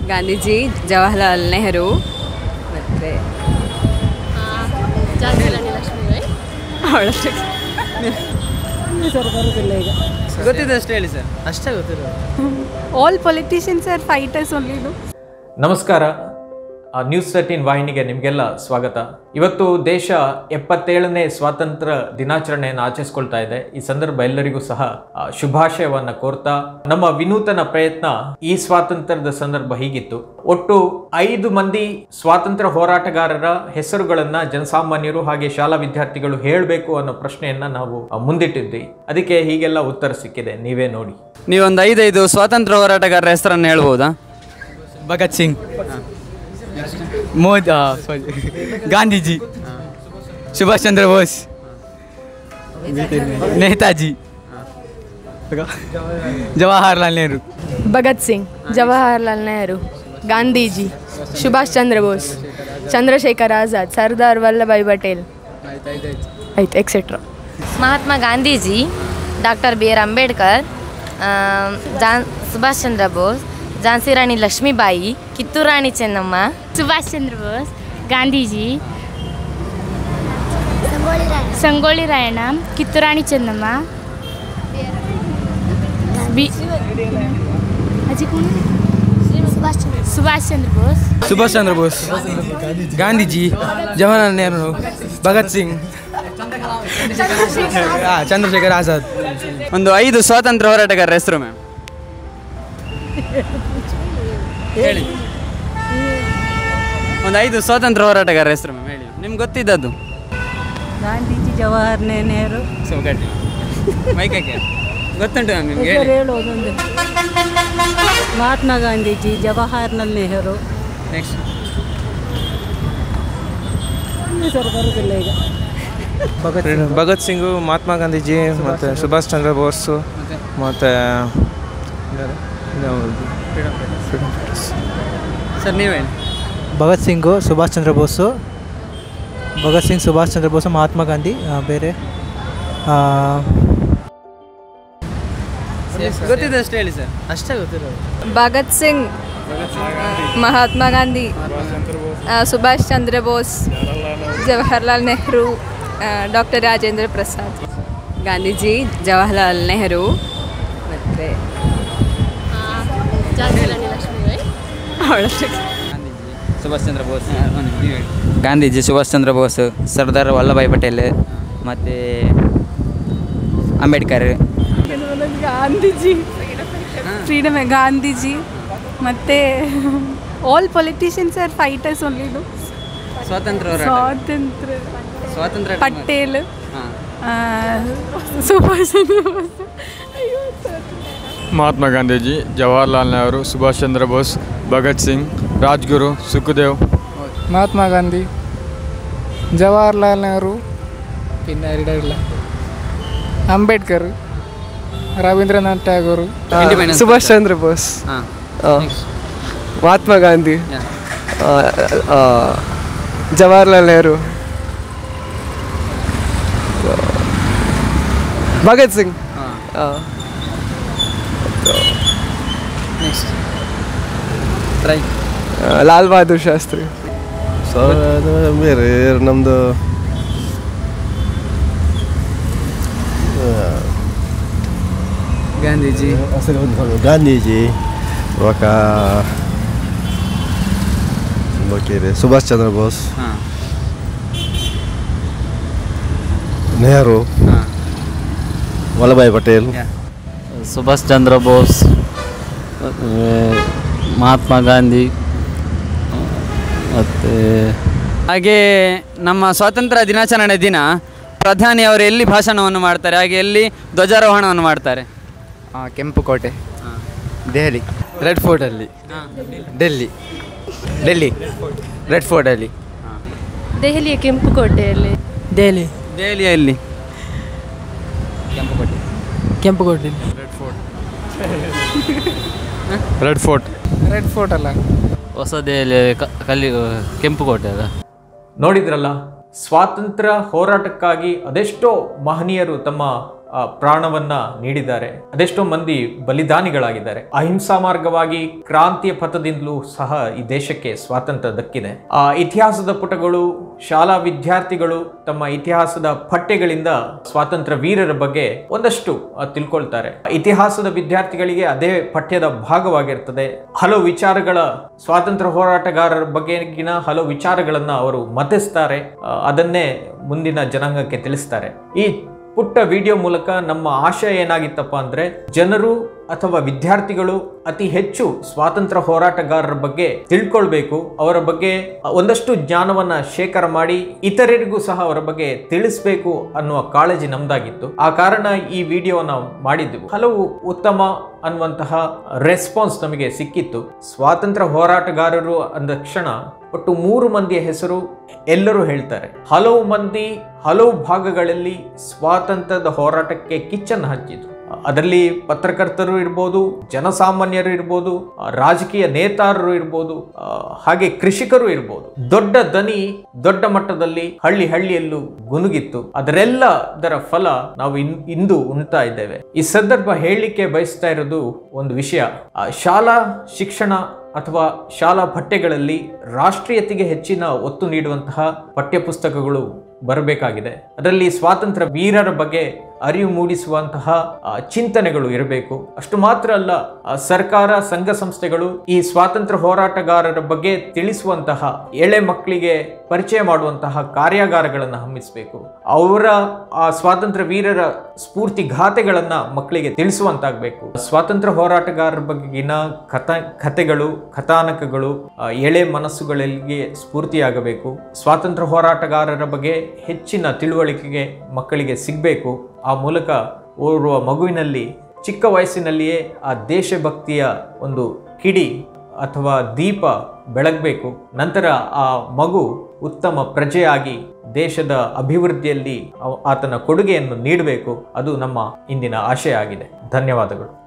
ಗಾಂಧೀಜಿ ಜವಾಹರ್ಲಾಲ್ ನೆಹರು ಮತ್ತು ಗೊತ್ತಿದೆ ಅಷ್ಟೇ ಹೇಳಿ ಸರ್ ಅಷ್ಟೇ ಗೊತ್ತಿರೋದು all politicians are fighters only ನಮಸ್ಕಾರ ಆ, ನ್ಯೂಸ್ ತರ್ಟೀನ್ ವಾಹಿನಿಗೆ ನಿಮಗೆಲ್ಲ ಸ್ವಾಗತ ಇವತ್ತು ದೇಶ ಎಪ್ಪತ್ತೇಳನೇ ಸ್ವಾತಂತ್ರ್ಯ ದಿನಾಚರಣೆಯನ್ನು ಆಚರಿಸ್ಕೊಳ್ತಾ ಇದೆ ಈ ಸಂದರ್ಭ ಎಲ್ಲರಿಗೂ ಸಹ ಆ, ಶುಭಾಶಯವನ್ನ ಕೋರ್ತಾ ನಮ್ಮ ವಿನೂತನ ಪ್ರಯತ್ನ ಈ ಸ್ವಾತಂತ್ರ್ಯದ ಸಂದರ್ಭ ಹೀಗಿತ್ತು ಒಟ್ಟು ಐದು ಮಂದಿ ಸ್ವಾತಂತ್ರ್ಯ ಹೋರಾಟಗಾರರ ಹೆಸರುಗಳನ್ನ ಜನಸಾಮಾನ್ಯರು ಹಾಗೆ ಶಾಲಾ ವಿದ್ಯಾರ್ಥಿಗಳು ಹೇಳಬೇಕು ಅನ್ನೋ ಪ್ರಶ್ನೆಯನ್ನ ನಾವು ಆ, ಮುಂದಿಟ್ಟಿದ್ವಿ ಅದಕ್ಕೆ ಹೀಗೆಲ್ಲ ಉತ್ತರ ಸಿಕ್ಕಿದೆ ನೀವೇ ನೋಡಿ ನೀವೊಂದು ಐದೈದು ಸ್ವಾತಂತ್ರ್ಯ ಹೋರಾಟಗಾರರ ಹೆಸರನ್ನು ಹೇಳ್ಬೋದಾ ಭಗತ್ ಸಿಂಗ್ ಮೋದಿ ಸಾರಿ ಗಾಂಧೀಜಿ ಸುಭಾಷ್ ಚಂದ್ರ ಬೋಸ್ ನೇತಾಜಿ ಜವಾಹರ್ಲಾಲ್ ನೆಹರು ಭಗತ್ ಸಿಂಗ್ ಜವಾಹರ್ಲಾಲ್ ನೆಹರು ಗಾಂಧೀಜಿ ಸುಭಾಷ್ ಚಂದ್ರ ಬೋಸ್ ಚಂದ್ರಶೇಖರ್ ಆಜಾದ್ ಸರ್ದಾರ್ ವಲ್ಲಭಾಯ್ ಪಟೇಲ್ ಆಯ್ತು etcetera Mahatma Gandhiji doctor B R Ambedkar ಆ, ಜಾನ್ ಸುಭಾಷ್ ಚಂದ್ರ ಬೋಸ್ ಝಾನ್ಸಿ ರಾಣಿ ಲಕ್ಷ್ಮೀಬಾಯಿ ಕಿತ್ತೂರು ರಾಣಿ ಚೆನ್ನಮ್ಮ ಸುಭಾಷ್ ಚಂದ್ರ ಬೋಸ್ ಗಾಂಧೀಜಿ ಸಂಗೊಳ್ಳಿ ರಾಯಣ್ಣ ಕಿತ್ತೂರಾಣಿ ಚೆನ್ನಮ್ಮ ಬಿ ಅಜಿ ಕೌನ್ है? ಸುಭಾಷ್ ಚಂದ್ರ ಬೋಸ್ ಸುಭಾಷ್ ಚಂದ್ರ ಬೋಸ್ ಗಾಂಧೀಜಿ ಜವಾಹರ್ಲಾಲ್ ನೆಹರು ಭಗತ್ ಸಿಂಗ್ ಆ, ಚಂದ್ರಶೇಖರ್ ಆಜಾದ್ ಒಂದು ಐದು ಸ್ವಾತಂತ್ರ್ಯ ಹೋರಾಟಗಾರರ ಹೆಸರು ಮ್ಯಾಮ್ ಹೇಳಿ ಒಂದು ಐದು ಸ್ವಾತಂತ್ರ್ಯ ಹೋರಾಟಗಾರರ ಹೆಸರು ಮ್ಯಾಮ್ ಹೇಳಿ ನಿಮ್ಗೆ ಗೊತ್ತಿದ್ದದ್ದು ಗಾಂಧೀಜಿ ಜವಾಹರ್ಲಾಲ್ ನೆಹರು ಸೊ ಗಟ್ಟಿ ಮೈಕಕ್ಕೆ ಗೊತ್ತುಂಟು ಮ್ಯಾಮ್ ನಿಮ್ಗೆ ಹೆಸರು ಹೇಳಿ ಹೇಳೋದೊಂದು ಮಹಾತ್ಮ ಗಾಂಧೀಜಿ ಜವಾಹರ್ಲಾಲ್ ನೆಹರು ನೆಕ್ಸ್ಟ್ ಹೆಸರು ಬರುವುದಿಲ್ಲ ಈಗ ಭಗತ್ ಸಿಂಗು ಮಹಾತ್ಮ ಗಾಂಧೀಜಿ ಮತ್ತು ಸುಭಾಷ್ ಚಂದ್ರ ಬೋಸ್ ಮತ್ತು ಸರ್ ನೀವು ಹೇಳಿ ಭಗತ್ ಸಿಂಗು ಸುಭಾಷ್ ಚಂದ್ರ ಬೋಸು ಭಗತ್ ಸಿಂಗ್ ಸುಭಾಷ್ ಚಂದ್ರ ಬೋಸು ಮಹಾತ್ಮ ಗಾಂಧಿ ಆ, ಬೇರೆ ಆ, ಗೊತ್ತಿದೆ ಅಷ್ಟೇ ಹೇಳಿ ಸರ್ ಅಷ್ಟೇ ಗೊತ್ತಿರೋದು ಭಗತ್ ಸಿಂಗ್ ಮಹಾತ್ಮ ಗಾಂಧಿ ಆ, ಸುಭಾಷ್ ಚಂದ್ರ ಬೋಸ್ ಜವಾಹರ್ಲಾಲ್ ನೆಹರು ಡಾಕ್ಟರ್ ರಾಜೇಂದ್ರ ಪ್ರಸಾದ್ ಗಾಂಧೀಜಿ ಜವಾಹರ್ಲಾಲ್ ನೆಹರು ಮತ್ತು ಸುಭಾಷ್ ಚಂದ್ರ ಬೋಸ್ ಗಾಂಧೀಜಿ ಸುಭಾಷ್ ಚಂದ್ರ ಬೋಸ್ ಸರ್ದಾರ್ ವಲ್ಲಭಾಯ್ ಪಟೇಲ್ ಮತ್ತು ಅಂಬೇಡ್ಕರ್ ಗಾಂಧೀಜಿ ಫ್ರೀಡಮ್ ಗಾಂಧೀಜಿ ಮತ್ತು all politicians are fighters only ಸ್ವಾತಂತ್ರ್ಯ ಹೋರಾಟ ಸ್ವಾತಂತ್ರ್ಯ ಸ್ವಾತಂತ್ರ್ಯ ಪಟೇಲ್ ಹಾಂ ಆ, ಸುಭಾಷ್ ಚಂದ್ರ ಬೋಸ್ ಅಯ್ಯೋ ಸರ್ ಮಹಾತ್ಮ ಗಾಂಧೀಜಿ ಜವಾಹರ್ಲಾಲ್ ನೆಹರು ಸುಭಾಷ್ ಚಂದ್ರ ಬೋಸ್ ಭಗತ್ ಸಿಂಗ್ ರಾಜ್ಗುರು ಸುಖದೇವ್ ಮಹಾತ್ಮ ಗಾಂಧಿ ಜವಾಹರ್ಲಾಲ್ ನೆಹರು പിന്നെ ആരുടെയില്ല അംബേദ്കർ രവീന്ദ്രനാഥ് ടാഗോർ Independence സുഭാഷ് ചന്ദ്ര ബോസ് ಹಾಂ മഹാത്മാ ഗാന്ധി Yeah. ജവഹർലാൽ നെഹ്റു ഭഗത് സിംഗ് ಹಾಂ next try Lal Bahadur Shastri so ಅದು ಬೇರೆ ನಮ್ಮದು ಗಾಂಧೀಜಿ ಗಾಂಧೀಜಿ ఒక ಓಕೆ ರೀ ಸುಭಾಷ್ ಚಂದ್ರ ಬೋಸ್ ಹಾಂ ನೆಹರು ಹಾಂ ವಲ್ಲಭಾಯ್ ಪಟೇಲ್ ಸುಭಾಷ್ ಚಂದ್ರ ಬೋಸ್ ಮಹಾತ್ಮ ಗಾಂಧಿ ಮತ್ತು ಹಾಗೆ ನಮ್ಮ ಸ್ವಾತಂತ್ರ್ಯ ದಿನಾಚರಣೆ ದಿನ ಪ್ರಧಾನಿ ಅವರು ಎಲ್ಲಿ ಭಾಷಣವನ್ನು ಮಾಡ್ತಾರೆ ಹಾಗೆ ಎಲ್ಲಿ ಧ್ವಜಾರೋಹಣವನ್ನು ಮಾಡ್ತಾರೆ ಕೆಂಪು ಕೋಟೆ ದೆಹಲಿ ರೆಡ್ ಫೋರ್ಟಲ್ಲಿ ಡೆಲ್ಲಿ ಡೆಲ್ಲಿ ರೆಡ್ ಫೋರ್ಟಲ್ಲಿ ದೆಹಲಿಯ ಕೆಂಪು ಕೋಟೆಯಲ್ಲಿ ದೆಹಲಿ ದೆಹಲಿಯಲ್ಲಿ ಕೆಂಪುಕೋಟೆ ಕೆಂಪುಕೋಟೆ ರೆಡ್ ಫೋರ್ಟ್ ರೆಡ್ ಫೋರ್ಟ್ ಅಲ್ಲ ಹೊಸ ದೆಹಲಿ ಕ- ಕಲ್ಲಿ ಕೆಂಪುಕೋಟೆ ಅದ ನೋಡಿದ್ರಲ್ಲ ಸ್ವಾತಂತ್ರ್ಯ ಹೋರಾಟಕ್ಕಾಗಿ ಅದೆಷ್ಟೋ ಮಹನೀಯರು ತಮ್ಮ ಆ, ಪ್ರಾಣವನ್ನ ನೀಡಿದ್ದಾರೆ ಅದೆಷ್ಟೋ ಮಂದಿ ಬಲಿದಾನಿಗಳಾಗಿದ್ದಾರೆ ಅಹಿಂಸಾ ಮಾರ್ಗವಾಗಿ ಕ್ರಾಂತಿಯ ಪಥದಿಂದಲೂ ಸಹ ಈ ದೇಶಕ್ಕೆ ಸ್ವಾತಂತ್ರ್ಯ ದಕ್ಕಿದೆ ಆ ಇತಿಹಾಸದ ಪುಟಗಳು ಶಾಲಾ ವಿದ್ಯಾರ್ಥಿಗಳು ತಮ್ಮ ಇತಿಹಾಸದ ಪಠ್ಯಗಳಿಂದ ಸ್ವಾತಂತ್ರ್ಯ ವೀರರ ಬಗ್ಗೆ ಒಂದಷ್ಟು ಆ, ತಿಳ್ಕೊಳ್ತಾರೆ ಇತಿಹಾಸದ ವಿದ್ಯಾರ್ಥಿಗಳಿಗೆ ಅದೇ ಪಠ್ಯದ ಭಾಗವಾಗಿರ್ತದೆ ಹಲವು ವಿಚಾರಗಳ ಸ್ವಾತಂತ್ರ್ಯ ಹೋರಾಟಗಾರರ ಬಗ್ಗೆಗಿನ ಹಲವು ವಿಚಾರಗಳನ್ನ ಅವರು ಮತಿಸ್ತಾರೆ ಆ, ಅದನ್ನೇ ಮುಂದಿನ ಜನಾಂಗಕ್ಕೆ ತಿಳಿಸ್ತಾರೆ ಈ ಪುಟ್ಟ ವಿಡಿಯೋ ಮೂಲಕ ನಮ್ಮ ಆಶಯ ಏನಾಗಿತ್ತಪ್ಪ ಅಂದ್ರೆ ಜನರು ಅಥವಾ ವಿದ್ಯಾರ್ಥಿಗಳು ಅತಿ ಹೆಚ್ಚು ಸ್ವಾತಂತ್ರ್ಯ ಹೋರಾಟಗಾರರ ಬಗ್ಗೆ ತಿಳ್ಕೊಳ್ಬೇಕು ಅವರ ಬಗ್ಗೆ ಒಂದಷ್ಟು ಜ್ಞಾನವನ್ನ ಶೇಖರ ಮಾಡಿ ಇತರರಿಗೂ ಸಹ ಅವರ ಬಗ್ಗೆ ತಿಳಿಸ್ಬೇಕು ಅನ್ನುವ ಕಾಳಜಿ ನಮ್ದಾಗಿತ್ತು ಆ ಕಾರಣ ಈ ವಿಡಿಯೋ ನಾವು ಮಾಡಿದ್ದೆವು ಹಲವು ಉತ್ತಮ ಅನ್ನುವಂತಹ ರೆಸ್ಪಾನ್ಸ್ ನಮಗೆ ಸಿಕ್ಕಿತ್ತು ಸ್ವಾತಂತ್ರ್ಯ ಹೋರಾಟಗಾರರು ಅಂದ ಕ್ಷಣ ಒಟ್ಟು ಮೂರು ಮಂದಿಯ ಹೆಸರು ಎಲ್ಲರೂ ಹೇಳ್ತಾರೆ ಹಲವು ಮಂದಿ ಹಲವು ಭಾಗಗಳಲ್ಲಿ ಸ್ವಾತಂತ್ರ್ಯದ ಹೋರಾಟಕ್ಕೆ ಕಿಚ್ಚನ್ನು ಹಚ್ಚಿದ್ರು ಅದರಲ್ಲಿ ಪತ್ರಕರ್ತರು ಇರ್ಬೋದು ಜನಸಾಮಾನ್ಯರು ಇರ್ಬೋದು ಆ, ರಾಜಕೀಯ ನೇತಾರರು ಇರ್ಬೋದು ಆ, ಹಾಗೆ ಕೃಷಿಕರು ಇರ್ಬೋದು ದೊಡ್ಡ ದನಿ ದೊಡ್ಡ ಮಟ್ಟದಲ್ಲಿ ಹಳ್ಳಿ ಹಳ್ಳಿಯಲ್ಲೂ ಗುನುಗಿತ್ತು ಅದರೆಲ್ಲದರ ಫಲ ನಾವು ಇನ್- ಇಂದು ಉಣ್ತಾ ಇದ್ದೇವೆ ಈ ಸಂದರ್ಭ ಹೇಳಲಿಕ್ಕೆ ಬಯಸ್ತಾ ಇರೋದು ಒಂದು ವಿಷಯ ಆ, ಶಾಲಾ ಶಿಕ್ಷಣ ಅಥವಾ ಶಾಲಾ ಪಠ್ಯಗಳಲ್ಲಿ ರಾಷ್ಟ್ರೀಯತೆಗೆ ಹೆಚ್ಚಿನ ಒತ್ತು ನೀಡುವಂತಹ ಪಠ್ಯಪುಸ್ತಕಗಳು ಬರಬೇಕಾಗಿದೆ ಅದರಲ್ಲಿ ಸ್ವಾತಂತ್ರ್ಯ ವೀರರ ಬಗ್ಗೆ ಅರಿವು ಮೂಡಿಸುವಂತಹ ಆ, ಚಿಂತನೆಗಳು ಇರಬೇಕು ಅಷ್ಟು ಮಾತ್ರ ಅಲ್ಲ ಆ, ಸರ್ಕಾರ ಸಂಘ ಸಂಸ್ಥೆಗಳು ಈ ಸ್ವಾತಂತ್ರ್ಯ ಹೋರಾಟಗಾರರ ಬಗ್ಗೆ ತಿಳಿಸುವಂತಹ ಎಳೆ ಮಕ್ಕಳಿಗೆ ಪರಿಚಯ ಮಾಡುವಂತಹ ಕಾರ್ಯಾಗಾರಗಳನ್ನು ಹಮ್ಮಿಸಬೇಕು ಅವರ ಆ ಸ್ವಾತಂತ್ರ್ಯ ವೀರರ ಸ್ಫೂರ್ತಿ ಗಾಥೆಗಳನ್ನ ಮಕ್ಕಳಿಗೆ ತಿಳಿಸುವಂತಾಗಬೇಕು ಸ್ವಾತಂತ್ರ್ಯ ಹೋರಾಟಗಾರರ ಬಗೆಗಿನ ಕಥ ಕಥೆಗಳು ಕಥಾನಕಗಳು ಆ, ಎಳೆ ಮನಸ್ಸುಗಳಿಗೆ ಸ್ಫೂರ್ತಿಯಾಗಬೇಕು ಸ್ವಾತಂತ್ರ್ಯ ಹೋರಾಟಗಾರರ ಬಗ್ಗೆ ಹೆಚ್ಚಿನ ತಿಳುವಳಿಕೆಗೆ ಮಕ್ಕಳಿಗೆ ಸಿಗಬೇಕು ಆ ಮೂಲಕ ಓರ್ವ ಮಗುವಿನಲ್ಲಿ ಚಿಕ್ಕ ವಯಸ್ಸಿನಲ್ಲಿಯೇ ಆ ದೇಶಭಕ್ತಿಯ ಒಂದು ಕಿಡಿ ಅಥವಾ ದೀಪ ಬೆಳಗಬೇಕು ನಂತರ ಆ ಮಗು ಉತ್ತಮ ಪ್ರಜೆಯಾಗಿ ದೇಶದ ಅಭಿವೃದ್ಧಿಯಲ್ಲಿ ಅವ- ಆತನ ಕೊಡುಗೆಯನ್ನು ನೀಡಬೇಕು ಅದು ನಮ್ಮ ಇಂದಿನ ಆಶಯ ಆಗಿದೆ ಧನ್ಯವಾದಗಳು